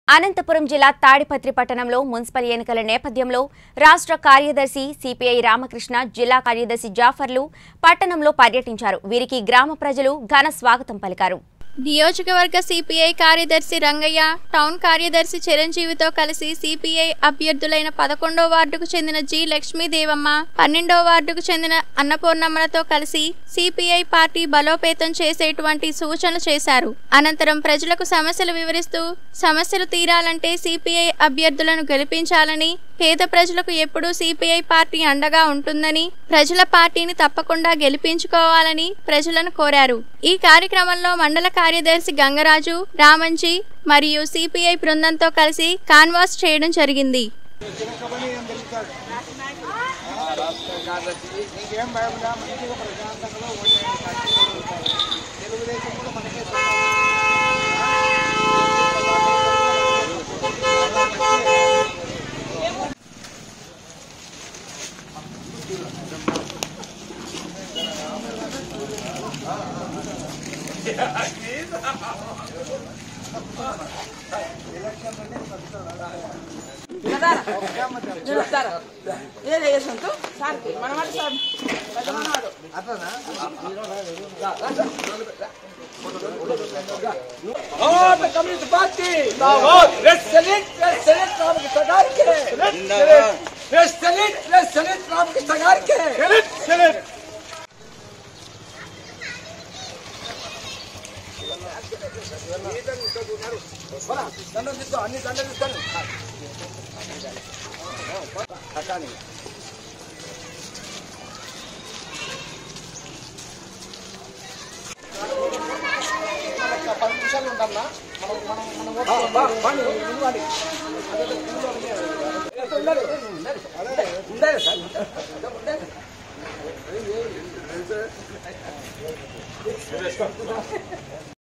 అనంతపురం జిల్లా తాడిపత్రి పట్టణంలో మున్సిపల్ ఎన్నికల నేపథ్యంలో రాష్ట్ర కార్యదర్శి సిపిఐ రామకృష్ణ జిల్లా కార్యదర్శి జాఫర్లు పట్టణంలో పర్యటించారు వీరికి గ్రామ ప్రజలు ఘన స్వాగతం పలికారు నియోజకవర్గ సిపిఐ కార్యదర్శి రంగయ్య టౌన్ కార్యదర్శి చిరంజీవితో కలిసి సిపిఐ అభ్యర్థులైన పదకొండో వార్డుకు చెందిన జి లక్ష్మీదేవమ్మ పన్నెండో వార్డుకు చెందిన అన్నపూర్ణమ్మలతో కలిసి సిపిఐ పార్టీ బలోపేతం చేసేటువంటి సూచనలు చేశారు అనంతరం ప్రజలకు సమస్యలు వివరిస్తూ సమస్యలు తీరాలంటే సిపిఐ అభ్యర్థులను గెలిపించాలని పేద ప్రజలకు ఎప్పుడూ సిపిఐ పార్టీ అండగా ఉంటుందని ప్రజల పార్టీని తప్పకుండా గెలిపించుకోవాలని ప్రజలను కోరారు ఈ కార్యక్రమంలో మండల కార్యదర్శి గంగరాజు రామంజీ మరియు సిపిఐ బృందంతో కలిసి కాన్వాస్ చేయడం జరిగింది నీకేం భయపడా మంచిగా ప్రశాంతంగా ఓటేయండి. తెలుగుదేశం కూడా మనకే ఏదయ్యా సొంతం సార్కి మనవాడు సార్ పెద్ద మనవాడు भारत कम्युनिस्ट पार्टी जिंदाबाद रेड सैनिक रेड सैनिक राम की सरकार के जिंदाबाद रेड सैनिक रेड सैनिक राम की सरकार के सैनिक सैनिक దండం తీసుకో అన్ని దండం తీసుకోండి అట్టాని పది నిమిషాలు ఉంటామన్నా మనం మనం మనం ఓటు బండి ఉండాలి ఉండాలి ఉండాలి సార్ ఉండాలి